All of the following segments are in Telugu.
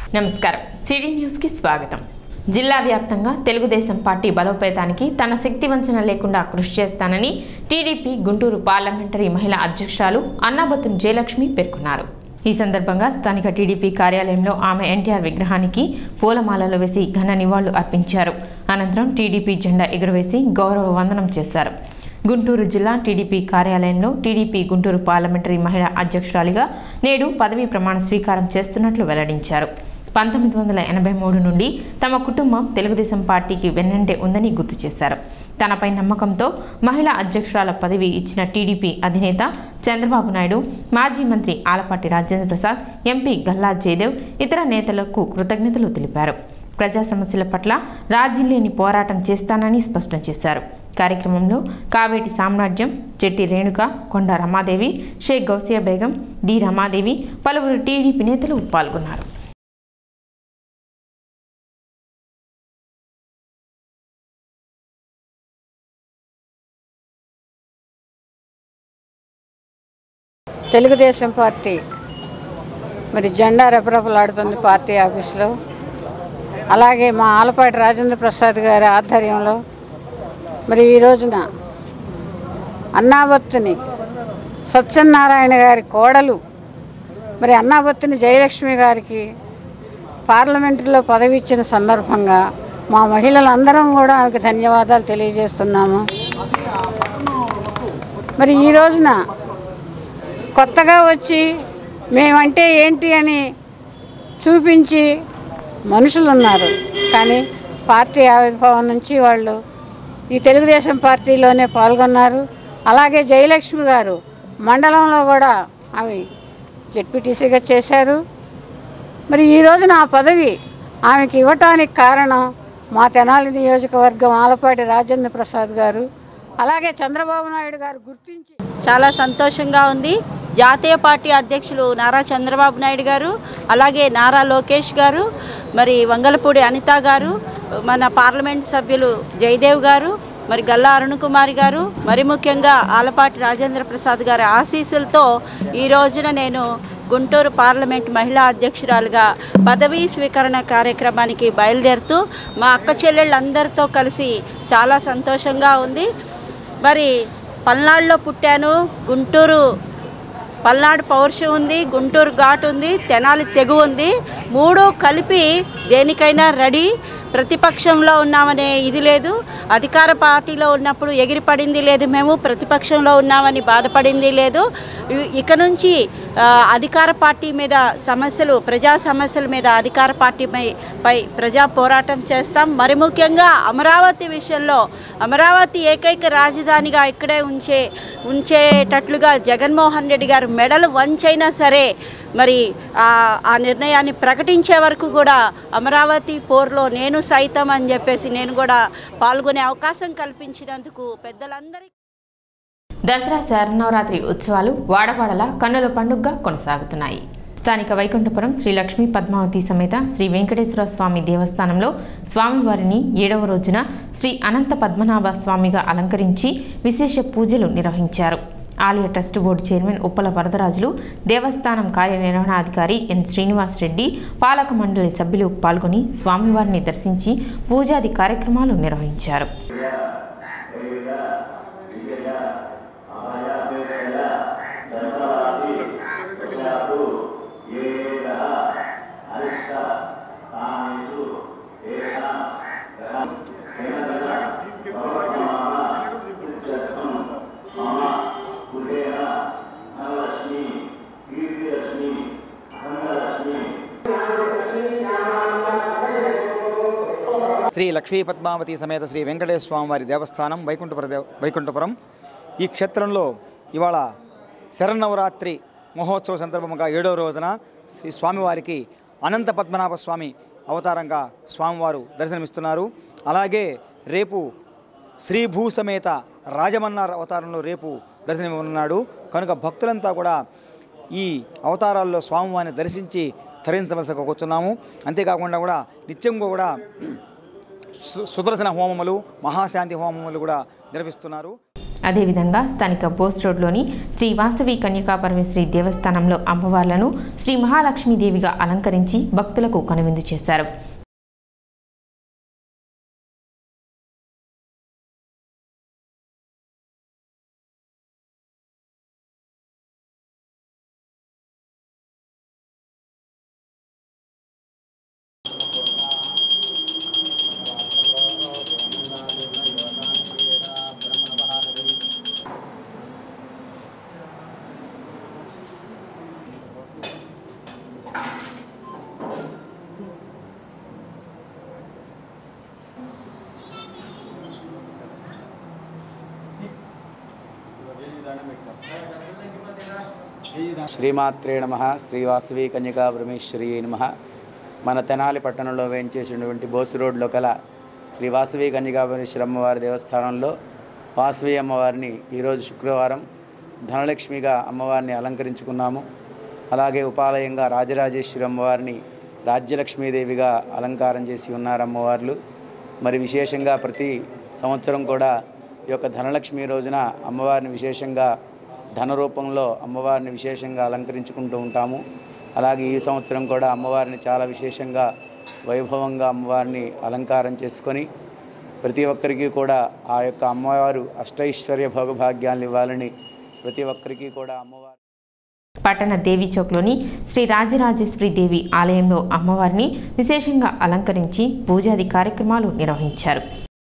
నమస్కారం సిడి న్యూస్కి స్వాగతం జిల్లా వ్యాప్తంగా తెలుగుదేశం పార్టీ బలోపేతానికి తన శక్తి వంచన లేకుండా కృషి చేస్తానని టీడీపీ గుంటూరు పార్లమెంటరీ మహిళా అధ్యక్షురాలు అన్నాబత్తుని జయలక్ష్మి పేర్కొన్నారు ఈ సందర్భంగా స్థానిక టీడీపీ కార్యాలయంలో ఆమె ఎన్టీఆర్ విగ్రహానికి పూలమాలలు వేసి ఘన నివాళులు అర్పించారు అనంతరం టీడీపీ జెండా ఎగురవేసి గౌరవ వందనం చేశారు గుంటూరు జిల్లా టీడీపీ కార్యాలయంలో టీడీపీ గుంటూరు పార్లమెంటరీ మహిళా అధ్యక్షురాలిగా నేడు పదవీ ప్రమాణ స్వీకారం చేస్తున్నట్లు వెల్లడించారు పంతొమ్మిది వందల ఎనభై మూడు నుండి తమ కుటుంబం తెలుగుదేశం పార్టీకి వెన్నంటే ఉందని గుర్తు చేశారు తనపై నమ్మకంతో మహిళా అధ్యక్షురాల పదవి ఇచ్చిన టీడీపీ అధినేత చంద్రబాబు నాయుడు మాజీ మంత్రి ఆలపాటి రాజేంద్ర ప్రసాద్ ఎంపీ గల్లా జయదేవ్ ఇతర నేతలకు కృతజ్ఞతలు తెలిపారు ప్రజా సమస్యల పట్ల రాజీ లేని పోరాటం చేస్తానని స్పష్టం చేశారు కార్యక్రమంలో కావేటి సామ్రాజ్యం చెట్టి రేణుక కొండ రమాదేవి షేక్ గౌసియా బేగం డి రమాదేవి పలువురు టీడీపీ నేతలు పాల్గొన్నారు తెలుగుదేశం పార్టీ మరి జెండా రెపరెపలాడుతుంది పార్టీ ఆఫీస్లో అలాగే మా ఆలపాటి రాజేంద్ర ప్రసాద్ గారి ఆధ్వర్యంలో మరి ఈ రోజున అన్నాబత్తుని సత్యనారాయణ గారి కోడలు మరి అన్నాబత్తుని జయలక్ష్మి గారికి పార్లమెంటులో పదవి ఇచ్చిన సందర్భంగా మా మహిళలందరం కూడా ఆమెకు ధన్యవాదాలు తెలియజేస్తున్నాము మరి ఈ రోజున కొత్తగా వచ్చి మేమంటే ఏంటి అని చూపించి మనుషులు ఉన్నారు కానీ పార్టీ ఆవిర్భావం నుంచి వాళ్ళు ఈ తెలుగుదేశం పార్టీలోనే పాల్గొన్నారు అలాగే జయలక్ష్మి గారు మండలంలో కూడా ఆమె జెడ్పీటీసీగా చేశారు మరి ఈ రోజున ఆ పదవి ఆమెకి ఇవ్వటానికి కారణం మా తెనాలి నియోజకవర్గం ఆలపాటి రాజేంద్ర ప్రసాద్ గారు అలాగే చంద్రబాబు నాయుడు గారు గుర్తించి చాలా సంతోషంగా ఉంది జాతీయ పార్టీ అధ్యక్షులు నారా చంద్రబాబు నాయుడు గారు అలాగే నారా లోకేష్ గారు మరి వంగలపూడి అనిత గారు మన పార్లమెంట్ సభ్యులు జయదేవ్ గారు మరి గల్లా అరుణకుమారి గారు మరి ముఖ్యంగా ఆలపాటి రాజేంద్ర ప్రసాద్ గారి ఆశీస్సులతో ఈ రోజున నేను గుంటూరు పార్లమెంట్ మహిళా అధ్యక్షురాలుగా పదవీ స్వీకరణ కార్యక్రమానికి బయలుదేరుతూ మా అక్క చెల్లెళ్ళందరితో కలిసి చాలా సంతోషంగా ఉంది మరి పల్నాడులో పుట్టాను గుంటూరు పల్నాడు పౌరుషం ఉంది గుంటూరు ఘాట్ ఉంది తెనాలి తెగు ఉంది మూడు కలిపి దేనికైనా రెడీ ప్రతిపక్షంలో ఉన్నామనే ఇది లేదు అధికార పార్టీలో ఉన్నప్పుడు ఎగిరిపడింది లేదు మేము ప్రతిపక్షంలో ఉన్నామని బాధపడింది లేదు ఇ- ఇక నుంచి ఆ, అధికార పార్టీ మీద సమస్యలు ప్రజా సమస్యల మీద అధికార పార్టీపై పై ప్రజా పోరాటం చేస్తాం మరి ముఖ్యంగా అమరావతి విషయంలో అమరావతి ఏకైక రాజధానిగా ఇక్కడే ఉంచే ఉంచేటట్లుగా జగన్మోహన్ రెడ్డి గారు మెడలు వంచైనా సరే మరి ఆ ఆ నిర్ణయాన్ని ప్రకటించే వరకు కూడా అమరావతి పోర్లో నేను సైతం అని చెప్పేసి నేను కూడా పాల్గొనే అవకాశం కల్పించినందుకు పెద్దలందరికీ దసరా శరన్నవరాత్రి ఉత్సవాలు వాడవాడల కన్నుల పండుగగా కొనసాగుతున్నాయి స్థానిక వైకుంఠపురం శ్రీ లక్ష్మీ పద్మావతి సమేత శ్రీ వెంకటేశ్వర స్వామి దేవస్థానంలో స్వామివారిని ఏడవ రోజున శ్రీ అనంత పద్మనాభ స్వామిగా అలంకరించి విశేష పూజలు నిర్వహించారు ఆలయ trust board chairman Uppala Varadarajulu దేవస్థానం కార్యనిర్వహణాధికారి ఎన్ శ్రీనివాస్ రెడ్డి పాలక మండలి సభ్యులు పాల్గొని స్వామివారిని దర్శించి పూజాది కార్యక్రమాలు నిర్వహించారు శ్రీ లక్ష్మీ పద్మావతి సమేత శ్రీ వెంకటేశ్వర స్వామి వారి దేవస్థానం వైకుంఠపుర దేవ వైకుంఠపురం ఈ క్షేత్రంలో ఇవాళ శరన్నవరాత్రి మహోత్సవ సందర్భంగా ఏడవ రోజున శ్రీ స్వామివారికి అనంత పద్మనాభ స్వామి అవతారంగా స్వామివారు దర్శనమిస్తున్నారు అలాగే రేపు శ్రీభూ సమేత రాజమన్నార్ అవతారంలో రేపు దర్శనమివ్వనున్నాడు కనుక భక్తులంతా కూడా ఈ అవతారాల్లో స్వామివారిని దర్శించి తరించవలసగా కూర్చున్నాము అంతేకాకుండా కూడా నిత్యం కూడా సు- సుదర్శన హోమములు మహాశాంతి హోమములు కూడా నిర్వహిస్తున్నారు అదేవిధంగా స్థానిక బోస్ రోడ్లోని శ్రీ వాసవి కన్యకా పరమేశ్వరి దేవస్థానంలో అమ్మవార్లను శ్రీ మహాలక్ష్మీదేవిగా అలంకరించి భక్తులకు కనువిందు చేశారు శ్రీమాత్రే నమ శ్రీవాసవి కన్యకా పరమేశ్వరి నమ మన తెనాలి పట్టణంలో వేయించేసినటువంటి బోసు రోడ్లో కల శ్రీ వాసవి కన్యకా పరమేశ్వరి అమ్మవారి దేవస్థానంలో వాసవి అమ్మవారిని ఈరోజు శుక్రవారం ధనలక్ష్మిగా అమ్మవారిని అలంకరించుకున్నాము అలాగే ఉపాలయంగా రాజరాజేశ్వరి అమ్మవారిని రాజ్యలక్ష్మీదేవిగా అలంకారం చేసి ఉన్నారు అమ్మవార్లు మరి విశేషంగా ప్రతి సంవత్సరం కూడా ఈ యొక్క ధనలక్ష్మి రోజున అమ్మవారిని విశేషంగా ధన రూపంలో అమ్మవారిని విశేషంగా అలంకరించుకుంటూ ఉంటాము అలాగే ఈ సంవత్సరం కూడా అమ్మవారిని చాలా విశేషంగా వైభవంగా అమ్మవారిని అలంకారం చేసుకొని ప్రతి ఒక్కరికి కూడా ఆ యొక్క అమ్మవారు అష్టైశ్వర్య భోగభాగ్యాలను ఇవ్వాలని ప్రతి ఒక్కరికి కూడా అమ్మవారు పట్టణ దేవి చౌక్లోని శ్రీ రాజరాజేశ్వరి దేవి ఆలయంలో అమ్మవారిని విశేషంగా అలంకరించి పూజాది కార్యక్రమాలు నిర్వహించారు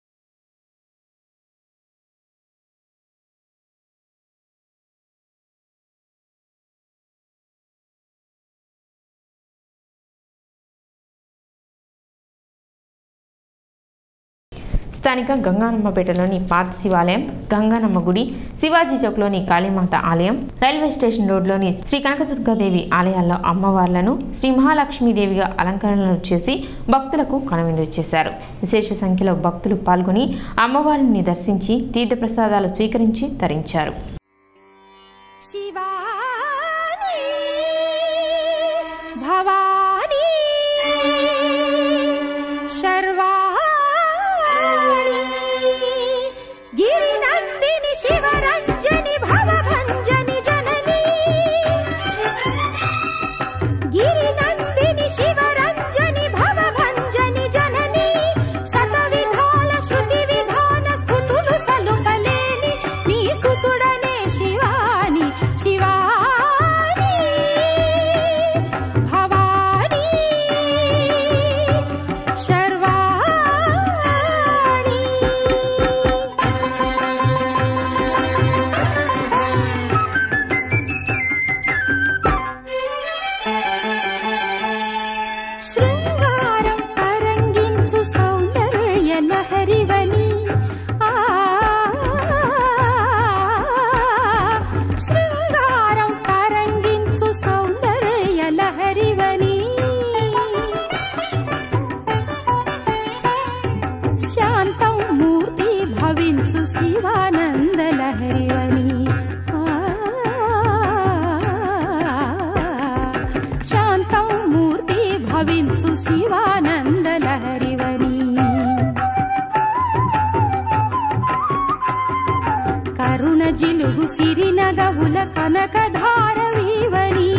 స్థానిక గంగానమ్మపేటలోని పాత శివాలయం గంగానమ్మ గుడి శివాజీ చౌక్లోని కాళీమాత ఆలయం రైల్వే స్టేషన్ రోడ్లోని శ్రీ కనకదుర్గాదేవి ఆలయాల్లో అమ్మవార్లను శ్రీ మహాలక్ష్మీదేవిగా అలంకరణలు చేసి భక్తులకు కనువిందు చేశారు విశేష సంఖ్యలో భక్తులు పాల్గొని అమ్మవారిని దర్శించి తీర్థప్రసాదాలు స్వీకరించి తరించారు శివాని భవాని శర్వాణి గిరినందిని శివరంజని భవభంజని జనని గిరినందిని శివరంజని భవభంజని జనని శతవిధాల శృతి విధాన స్థుతులు సలుపలేని నీ సుతుడనే శివాని శివాని భవాని శర్వాణి శృంగారం తరంగించు సౌందర్య లహరివని ఆ శృంగారం తరంగించు సౌందర్య లహరివని శాంతం మూర్తి భవించు శివానంద లహరివని శాంతం మూర్తి భవించు శివానంద లహరివని కరుణ జిలుగు సిరినగవుల కనకధారవీవని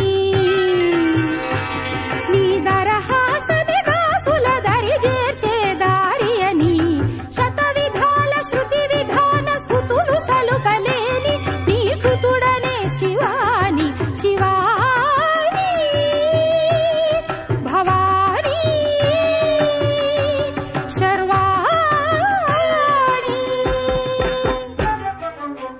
నీ దరహాసని దాసుల దరి చేర్చే దారి అని శత విధాల శృతి విధాన స్థుతులు సలుపలేని నీ సుతుడనే శివాని శివాని భవాని శర్వాణి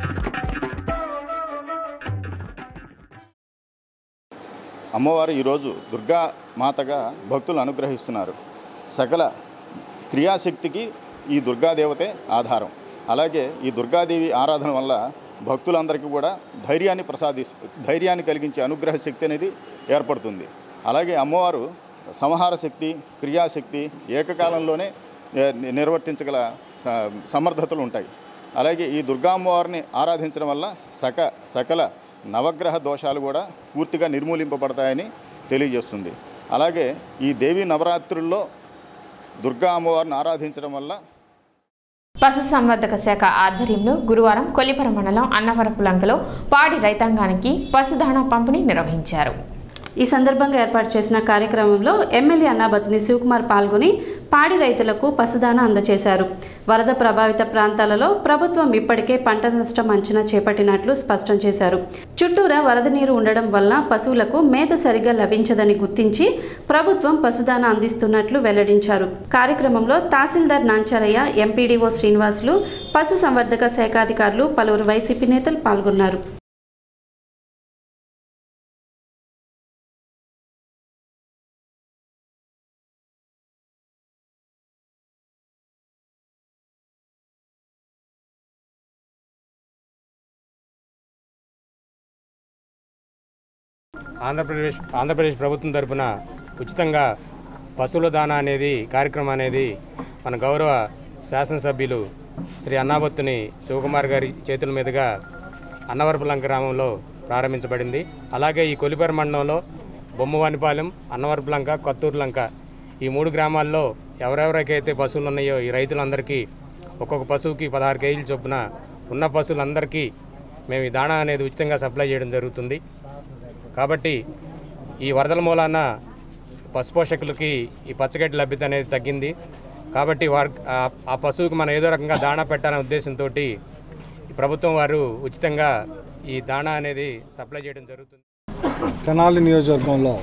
అమ్మవారు ఈరోజు దుర్గా మాతగా భక్తులు అనుగ్రహిస్తున్నారు సకల క్రియాశక్తికి ఈ దుర్గాదేవతే ఆధారం అలాగే ఈ దుర్గాదేవి ఆరాధన వల్ల భక్తులందరికీ కూడా ధైర్యాన్ని ప్రసాది ధైర్యాన్ని కలిగించే అనుగ్రహ శక్తి అనేది ఏర్పడుతుంది అలాగే అమ్మవారు సంహార శక్తి క్రియాశక్తి ఏకకాలంలోనే ని- నిర్వర్తించగల స- సమర్థతలు ఉంటాయి అలాగే ఈ దుర్గా అమ్మవారిని ఆరాధించడం వల్ల సక సకల నవగ్రహ దోషాలు కూడా పూర్తిగా నిర్మూలింపబడతాయని తెలియజేస్తుంది అలాగే ఈ దేవి నవరాత్రుల్లో దుర్గా అమ్మవారిని ఆరాధించడం వల్ల పశుసంవర్ధక శాఖ ఆధ్వర్యంలో గురువారం కొల్లిపర మండలం అన్నవరపులంకలో పాడి రైతాంగానికి పశుదాణా పంపిణీ నిర్వహించారు ఈ సందర్భంగా ఏర్పాటు చేసిన కార్యక్రమంలో ఎమ్మెల్యే అన్నాబతిని శివకుమార్ పాల్గొని పాడి రైతులకు పశుదాన అందజేశారు వరద ప్రభావిత ప్రాంతాలలో ప్రభుత్వం ఇప్పటికే పంట నష్టం అంచనా చేపట్టినట్లు స్పష్టం చేశారు చుట్టూరా వరద నీరు ఉండడం వలన పశువులకు మేత సరిగ్గా లభించదని గుర్తించి ప్రభుత్వం పశుదాన అందిస్తున్నట్లు వెల్లడించారు కార్యక్రమంలో తహసీల్దార్ నాంచారయ్య ఎంపీడీఓ శ్రీనివాసులు పశు సంవర్ధక శాఖాధికారులు పలువురు వైసీపీ నేతలు పాల్గొన్నారు ఆంధ్రప్రదేశ్ ఆంధ్రప్రదేశ్ ప్రభుత్వం తరపున ఉచితంగా పశువుల దానా అనేది కార్యక్రమం అనేది మన గౌరవ శాసనసభ్యులు శ్రీ అన్నాబత్తుని శివకుమార్ గారి చేతుల మీదుగా అన్నవరపులం గ్రామంలో ప్రారంభించబడింది అలాగే ఈ కొలిపర మండలంలో బొమ్మవానిపాలెం అన్నవరపులంక కొత్తూరులంక ఈ మూడు గ్రామాల్లో ఎవరెవరికైతే పశువులు ఉన్నాయో ఈ రైతులందరికీ ఒక్కొక్క పశువుకి పదహారు కేజీల చొప్పున ఉన్న పశువులందరికీ మేము ఈ దాణా అనేది ఉచితంగా సప్లై చేయడం జరుగుతుంది కాబట్టి ఈ వరదల మూలాన పశుపోషకులకి ఈ పచ్చగడ్డి లభ్యత అనేది తగ్గింది కాబట్టి వారి ఆ- ఆ పశువుకి మనం ఏదో రకంగా దాణా పెట్టాలనే ఉద్దేశంతో ప్రభుత్వం వారు ఉచితంగా ఈ దాణా అనేది సప్లై చేయడం జరుగుతుంది తెనాలి నియోజకవర్గంలో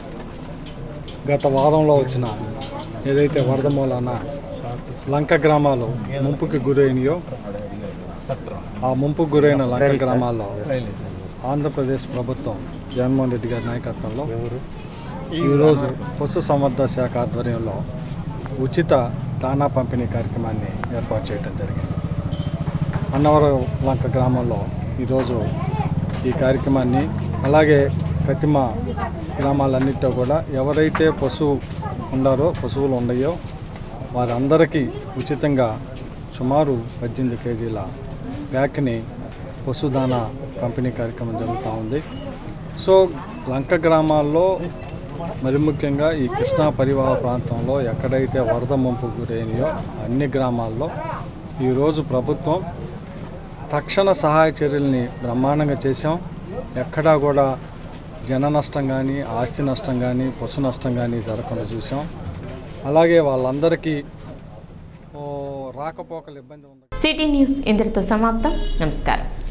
గత వారంలో వచ్చిన ఏదైతే వరద మూలాన లంక గ్రామాలు ముంపుకి గురైనయో ఆ ముంపుకు గురైన లంక గ్రామాల్లో ఆంధ్రప్రదేశ్ ప్రభుత్వం జగన్మోహన్ రెడ్డి గారి నాయకత్వంలో ఈరోజు పశు సంవర్ధ శాఖ ఆధ్వర్యంలో ఉచిత దాణా పంపిణీ కార్యక్రమాన్ని ఏర్పాటు చేయడం జరిగింది అన్నవరం లంక గ్రామంలో ఈరోజు ఈ కార్యక్రమాన్ని అలాగే కతిమ గ్రామాలన్నింటిలో కూడా ఎవరైతే పశువు ఉండారో పశువులు ఉన్నాయో వారందరికీ ఉచితంగా సుమారు పద్దెనిమిది కేజీల బ్యాక్ని పశుదానా పంపిణీ కార్యక్రమం జరుగుతూ ఉంది సో లంక గ్రామాల్లో మరి ముఖ్యంగా ఈ కృష్ణా పరివాహ ప్రాంతంలో ఎక్కడైతే వరద ముంపు గురైనయో అన్ని గ్రామాల్లో ఈరోజు ప్రభుత్వం తక్షణ సహాయ చర్యల్ని బ్రహ్మాండంగా చేశాం ఎక్కడా కూడా జన నష్టం కానీ ఆస్తి నష్టం కానీ పశు నష్టం కానీ జరగకుండా చూసాం అలాగే వాళ్ళందరికీ ఓ, రాకపోకలు ఇబ్బంది ఉంది సిటీ న్యూస్ ఇంతటితో సమాప్తం నమస్కారం